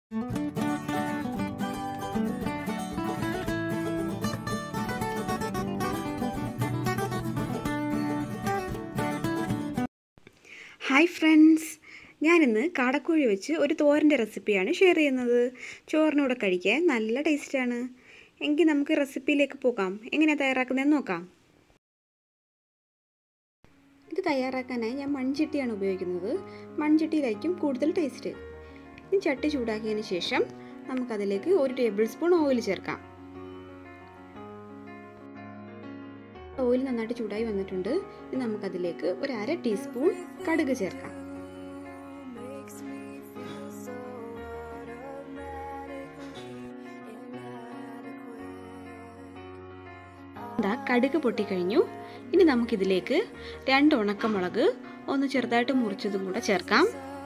hi friends ഞാനിന്ന് കാടക്കോഴി വെച്ച് ഒരു തോരൻ്റെ റെസിപ്പിയാണ് ഷെയർ ചെയ്യുന്നത് ചോറിനൂടെ കഴിക്കാൻ നല്ല ടേസ്റ്റാണ് എങ്കിൽ നമുക്ക് റെസിപ്പിയിലേക്ക് പോകാം എങ്ങനെയാണ് തയ്യാറാക്കുന്നതെന്ന് നോക്കാം ഇത് തയ്യാറാക്കാനായി ഞാൻ മൺചട്ടിയാണ് ഉപയോഗിക്കുന്നത് മൺചട്ടിയിലായിരിക്കും കൂടുതൽ ടേസ്റ്റ് ഇനി ചട്ടി ചൂടാക്കിയതിന് ശേഷം നമുക്കതിലേക്ക് ഒരു ടേബിൾ സ്പൂൺ ഓയിൽ ചേർക്കാം ഓയിൽ നന്നായിട്ട് ചൂടായി വന്നിട്ടുണ്ട് ഇനി നമുക്കതിലേക്ക് ഒരു അര ടീസ്പൂൺ കടുക് ചേർക്കാം എന്താ കടുക് പൊട്ടിക്കഴിഞ്ഞു ഇനി നമുക്കിതിലേക്ക് രണ്ട് ഉണക്കമുളക് ഒന്ന് ചെറുതായിട്ട് മുറിച്ചതും കൂടെ ചേർക്കാം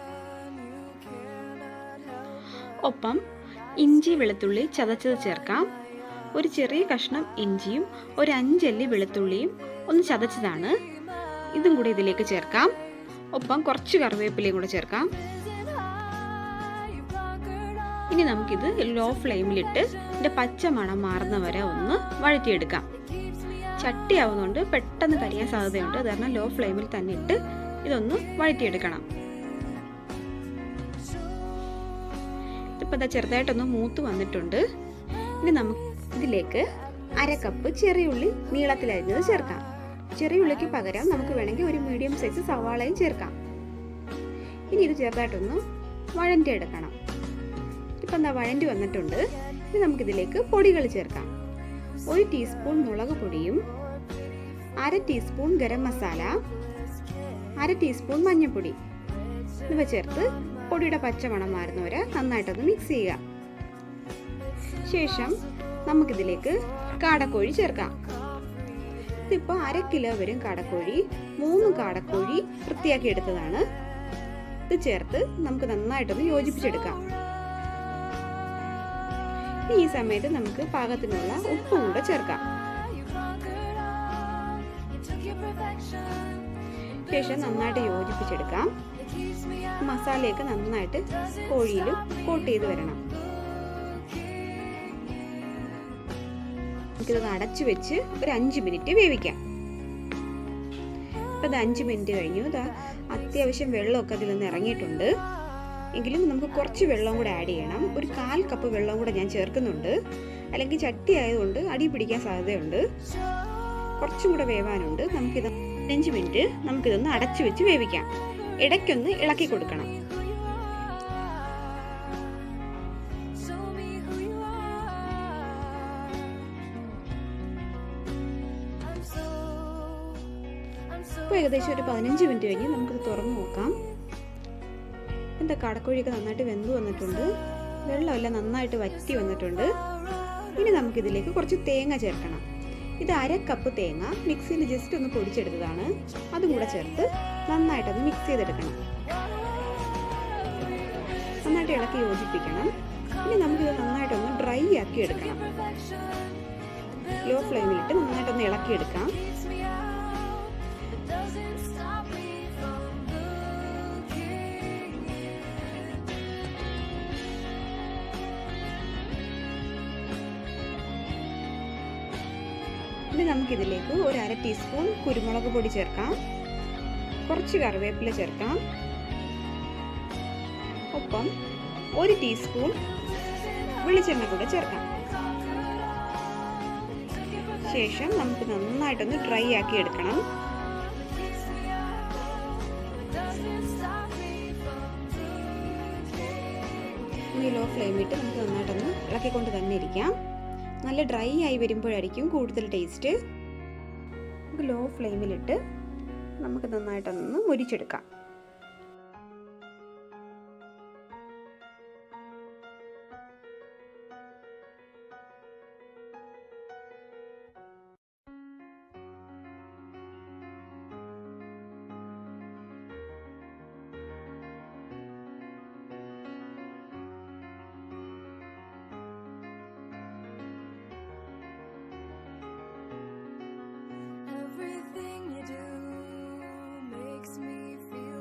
ഒപ്പം ഇഞ്ചി വെളുത്തുള്ളി ചതച്ചത് ചേർക്കാം ഒരു ചെറിയ കഷ്ണം ഇഞ്ചിയും ഒരു അഞ്ചല്ലി വെളുത്തുള്ളിയും ഒന്ന് ചതച്ചതാണ് ഇതും കൂടി ഇതിലേക്ക് ചേർക്കാം ഒപ്പം കുറച്ച് കറിവേപ്പിലയും കൂടെ ചേർക്കാം ഇനി നമുക്കിത് ലോ ഫ്ലെയിമിലിട്ട് ഇതിൻ്റെ പച്ച മണം മാറുന്ന വരെ ഒന്ന് വഴറ്റിയെടുക്കാം ചട്ടിയാവുന്നതുകൊണ്ട് പെട്ടെന്ന് കരിയാൻ സാധ്യതയുണ്ട് അത് കാരണം ലോ ഫ്ലെയിമിൽ തന്നെ ഇട്ട് ഇതൊന്ന് വഴറ്റിയെടുക്കണം ഇതിപ്പോൾ ഇതാ ചെറുതായിട്ടൊന്ന് മൂത്ത് വന്നിട്ടുണ്ട് ഇനി നമുക്ക് ഇതിലേക്ക് അര കപ്പ് ചെറിയുള്ളി നീളത്തിലരിഞ്ഞത് ചേർക്കാം ചെറിയുള്ളിക്ക് പകരം നമുക്ക് വേണമെങ്കിൽ ഒരു മീഡിയം സൈസ് സവാളയും ചേർക്കാം ഇനി ഇത് ചെറുതായിട്ടൊന്ന് വഴണ്ടി എടുക്കണം ഇപ്പം എന്താ വഴണ്ടി വന്നിട്ടുണ്ട് ഇനി നമുക്കിതിലേക്ക് പൊടികൾ ചേർക്കാം ഒരു ടീസ്പൂൺ മുളക് പൊടിയും അര ടീസ്പൂൺ ഗരം മസാല അര ടീസ്പൂൺ മഞ്ഞൾപ്പൊടി ഇവ ചേർത്ത് പൊടിയുടെ പച്ചമണം മാറുന്നവരെ നന്നായിട്ടൊന്ന് മിക്സ് ചെയ്യുക ശേഷം നമുക്കിതിലേക്ക് കാടക്കോഴി ചേർക്കാം ഇതിപ്പോൾ അര കിലോ വരും കാടക്കോഴി മൂന്ന് കാടക്കോഴി വൃത്തിയാക്കി എടുത്തതാണ് ഇത് ചേർത്ത് നമുക്ക് നന്നായിട്ടൊന്ന് യോജിപ്പിച്ചെടുക്കാം ഈ സമയത്ത് നമുക്ക് പാകത്തിനുള്ള ഉപ്പും കൂടെ ചേർക്കാം ശേഷം നന്നായിട്ട് യോജിപ്പിച്ചെടുക്കാം മസാലയൊക്കെ നന്നായിട്ട് കോഴിയിലും കോട്ട് ചെയ്ത് വരണം നമുക്കിത് അടച്ചു വെച്ച് ഒരു അഞ്ച് മിനിറ്റ് വേവിക്കാം ഇപ്പം ഇത് അഞ്ച് മിനിറ്റ് കഴിഞ്ഞു ഇതാ അത്യാവശ്യം വെള്ളമൊക്കെ അതിൽ നിന്ന് ഇറങ്ങിയിട്ടുണ്ട് എങ്കിലും നമുക്ക് കുറച്ച് വെള്ളം കൂടെ ആഡ് ചെയ്യണം ഒരു കാൽ കപ്പ് വെള്ളം കൂടെ ഞാൻ ചേർക്കുന്നുണ്ട് അല്ലെങ്കിൽ ചട്ടി ആയതുകൊണ്ട് അടി പിടിക്കാൻ സാധ്യതയുണ്ട് കുറച്ചും കൂടെ വേവാനുണ്ട് നമുക്കിത് അഞ്ച് മിനിറ്റ് നമുക്കിതൊന്ന് അടച്ചു വെച്ച് വേവിക്കാം ഇടയ്ക്കൊന്ന് ഇളക്കി കൊടുക്കണം ഇപ്പോൾ ഏകദേശം ഒരു പതിനഞ്ച് മിനിറ്റ് കഴിഞ്ഞ് നമുക്കിത് തുറന്ന് നോക്കാം എന്താ കടക്കോഴിയൊക്കെ നന്നായിട്ട് വെന്ത് വന്നിട്ടുണ്ട് വെള്ളമെല്ലാം നന്നായിട്ട് വറ്റി വന്നിട്ടുണ്ട് ഇനി നമുക്കിതിലേക്ക് കുറച്ച് തേങ്ങ ചേർക്കണം ഇത് അര കപ്പ് തേങ്ങ മിക്സിയിൽ ജസ്റ്റ് ഒന്ന് പൊടിച്ചെടുത്തതാണ് അതും കൂടെ ചേർത്ത് നന്നായിട്ടൊന്ന് മിക്സ് ചെയ്തെടുക്കണം നന്നായിട്ട് ഇളക്കി യോജിപ്പിക്കണം ഇനി നമുക്കിത് നന്നായിട്ടൊന്ന് ഡ്രൈ ആക്കി എടുക്കണം ലോ ഫ്ലെയിമിലിട്ട് നന്നായിട്ടൊന്ന് ഇളക്കിയെടുക്കാം ഇനി നമുക്കിതിലേക്ക് ഒരു അര ടീസ്പൂൺ കുരുമുളക് പൊടി ചേർക്കാം കുറച്ച് കറിവേപ്പില ചേർക്കാം ഒപ്പം ഒരു ടീസ്പൂൺ വെളിച്ചെണ്ണ കൂടെ ചേർക്കാം ശേഷം നമുക്ക് നന്നായിട്ടൊന്ന് ഡ്രൈ ആക്കി എടുക്കണം ഇനി ലോ ഫ്ലെയിമിട്ട് നമുക്ക് നന്നായിട്ടൊന്ന് ഇളക്കിക്കൊണ്ട് തന്നെ ഇരിക്കാം നല്ല ഡ്രൈ ആയി വരുമ്പോഴായിരിക്കും കൂടുതൽ ടേസ്റ്റ് നമുക്ക് ലോ ഫ്ലെയിമിലിട്ട് നമുക്ക് നന്നായിട്ടൊന്ന് മുരിച്ചെടുക്കാം Everything you do makes me feel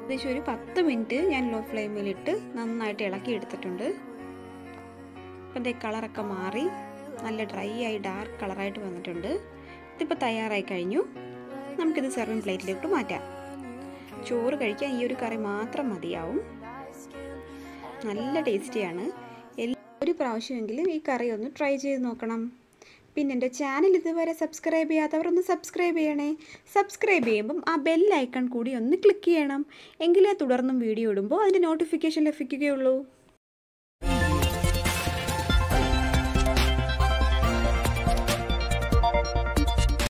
ഏകദേശം ഒരു പത്ത് മിനിറ്റ് ഞാൻ ലോ ഫ്ലെയിമിലിട്ട് നന്നായിട്ട് ഇളക്കി എടുത്തിട്ടുണ്ട് ഇപ്പം ഇതേ കളറൊക്കെ മാറി നല്ല ഡ്രൈ ആയി ഡാർക്ക് കളറായിട്ട് വന്നിട്ടുണ്ട് ഇതിപ്പോൾ തയ്യാറായി കഴിഞ്ഞു നമുക്കിത് സെർവിങ് പ്ലേറ്റിലേക്ക് മാറ്റാം ചോറ് കഴിക്കാൻ ഈ ഒരു കറി മാത്രം മതിയാവും നല്ല ടേസ്റ്റിയാണ് എല്ലാ ഒരു പ്രാവശ്യമെങ്കിലും ഈ കറി ഒന്ന് ട്രൈ ചെയ്ത് നോക്കണം പിന്നെ എൻ്റെ ചാനൽ ഇതുവരെ സബ്സ്ക്രൈബ് ചെയ്യാത്തവർ ഒന്ന് സബ്സ്ക്രൈബ് ചെയ്യണേ സബ്സ്ക്രൈബ് ചെയ്യുമ്പം ആ ബെൽ ഐക്കൺ കൂടി ഒന്ന് ക്ലിക്ക് ചെയ്യണം എങ്കിലേ തുടർന്നും വീഡിയോ ഇടുമ്പോൾ അതിൻ്റെ നോട്ടിഫിക്കേഷൻ ലഭിക്കുകയുള്ളൂ